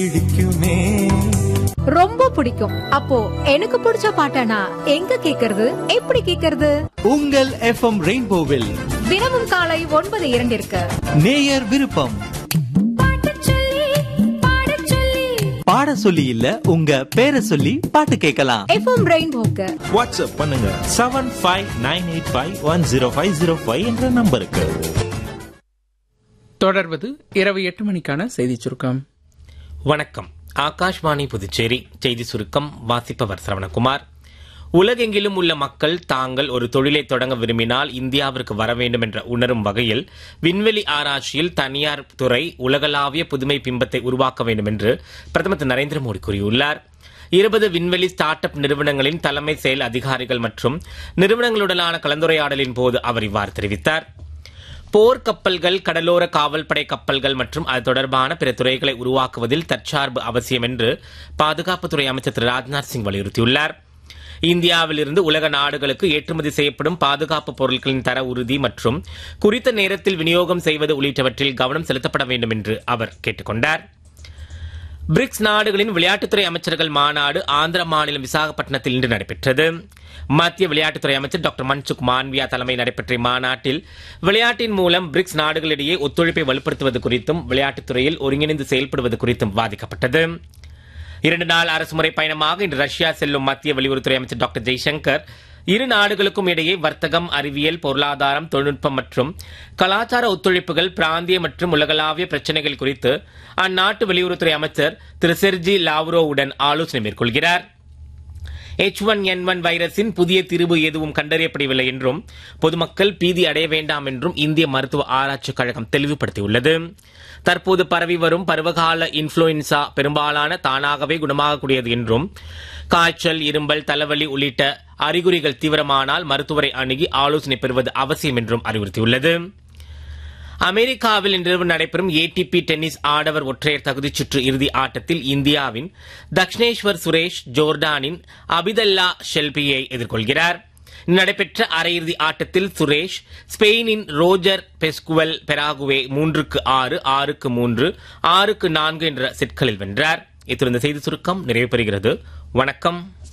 பிடிக்குமே ரொம்ப பிடிக்கும் அப்போ எனக்கு பிடிச்ச பாட்டனா எங்க கேக்குறது எப்படி கேக்குறது உங்கள் எஃப்எம் ரெயின்போவில் தினமும் காலை ஒன்பது இரண்டிற்கு நேயர் விருப்பம் பாட சொல்லி இல்ல உங்க பேரை சொல்லி பாட்டு கேட்கலாம் எஃப்எம் ரெயின்போக்கு வாட்ஸ்அப் பண்ணுங்க seven five nine eight five one zero five zero five என்ற நம்பருக்கு தொடர்வது இரவு எட்டு மணிக்கான செய்திச் சுருக்கம் வணக்கம் ஆகாஷ்வாணி புதுச்சேரி செய்தி சுருக்கம் வாசிப்பவர் சரவணகுமார் உலகெங்கிலும் உள்ள மக்கள் தாங்கள் ஒரு தொழிலை தொடங்க விரும்பினால் இந்தியாவிற்கு வர வேண்டும் என்ற உணரும் வகையில் விண்வெளி ஆராய்ச்சியில் தனியார் துறை உலகளாவிய புதுமை பிம்பத்தை உருவாக்க வேண்டும் என்று பிரதமர் திரு நரேந்திர மோடி கூறியுள்ளார் இருபது விண்வெளி ஸ்டார்ட் அப் நிறுவனங்களின் தலைமை செயல் அதிகாரிகள் மற்றும் நிறுவனங்களுடனான கலந்துரையாடலின் போது அவர் இவ்வாறு தெரிவித்தார் போர் கப்பல்கள் கடலோர காவல்படை கப்பல்கள் மற்றும் அது தொடர்பான பிற துறைகளை உருவாக்குவதில் தற்சார்பு அவசியம் என்று பாதுகாப்புத்துறை அமைச்சர் திரு ராஜ்நாத் சிங் வலியுறுத்தியுள்ளார் இந்தியாவிலிருந்து உலக நாடுகளுக்கு ஏற்றுமதி செய்யப்படும் பாதுகாப்பு பொருட்களின் தர உறுதி மற்றும் குறித்த நேரத்தில் விநியோகம் செய்வது உள்ளிட்டவற்றில் கவனம் செலுத்தப்பட வேண்டும் என்று அவர் கேட்டுக் கொண்டார் பிரிக்ஸ் நாடுகளின் விளையாட்டுத்துறை அமைச்சர்கள் மாநாடு ஆந்திர மாநிலம் விசாகப்பட்டினத்தில் இன்று நடைபெற்றது மத்திய விளையாட்டுத்துறை அமைச்சர் டாக்டர் மன்சுக் மாண்வியா தலைமையில் நடைபெற்ற இம்மாநாட்டில் விளையாட்டின் மூலம் பிரிக்ஸ் நாடுகளிடையே ஒத்துழைப்பை வலுப்படுத்துவது குறித்தும் விளையாட்டுத்துறையில் ஒருங்கிணைந்து செயல்படுவது குறித்தும் விவாதிக்கப்பட்டது இரண்டு நாள் அரசுமுறை பயணமாக இன்று ரஷ்யா செல்லும் மத்திய வெளியுறவுத்துறை அமைச்சர் டாக்டர் ஜெய்சங்கர் இரு நாடுகளுக்கும் இடையே வர்த்தகம் அறிவியல் பொருளாதாரம் தொழில்நுட்பம் மற்றும் கலாச்சார ஒத்துழைப்புகள் பிராந்திய மற்றும் உலகளாவிய பிரச்சினைகள் குறித்து அந்நாட்டு வெளியுறவுத்துறை அமைச்சர் திரு செர்ஜி லாவ்ரோவுடன் ஆலோசனை மேற்கொள்கிறார் எச் ஒன் என் ஒன் வைரஸின் புதிய திரிபு எதுவும் கண்டறியப்படவில்லை என்றும் பொதுமக்கள் பீதி அடைய வேண்டாம் என்றும் இந்திய மருத்துவ ஆராய்ச்சிக் கழகம் தெளிவுபடுத்தியுள்ளது தற்போது பரவி வரும் பருவகால இன்ஃபுளுன்சா பெரும்பாலான தானாகவே குணமாகக்கூடியது என்றும் காய்ச்சல் இரும்பல் தலைவலி உள்ளிட்ட அறிகுறிகள் தீவிரமானால் மருத்துவரை அணுகி ஆலோசனை பெறுவது அவசியம் என்றும் அறிவுறுத்தியுள்ளது அமெரிக்காவில் இன்றிரவு நடைபெறும் ஏடிபி டென்னிஸ் ஆடவர் ஒற்றையர் தகுதிச் சுற்று இறுதி ஆட்டத்தில் இந்தியாவின் தக்ஷனேஸ்வர் சுரேஷ் ஜோர்டானின் அபிதல்லா ஷெல்பியை எதிர்கொள்கிறார் நடைபெற்ற அரையிறுதி ஆட்டத்தில் சுரேஷ் ஸ்பெயினின் ரோஜர் பெஸ்குவல் பெராகுவே மூன்றுக்கு ஆறு ஆறுக்கு மூன்று ஆறுக்கு நான்கு என்ற செட்களில் வென்றார் இத்துடன் இந்த செய்தி சுருக்கம் நிறைவு பெறுகிறது வணக்கம்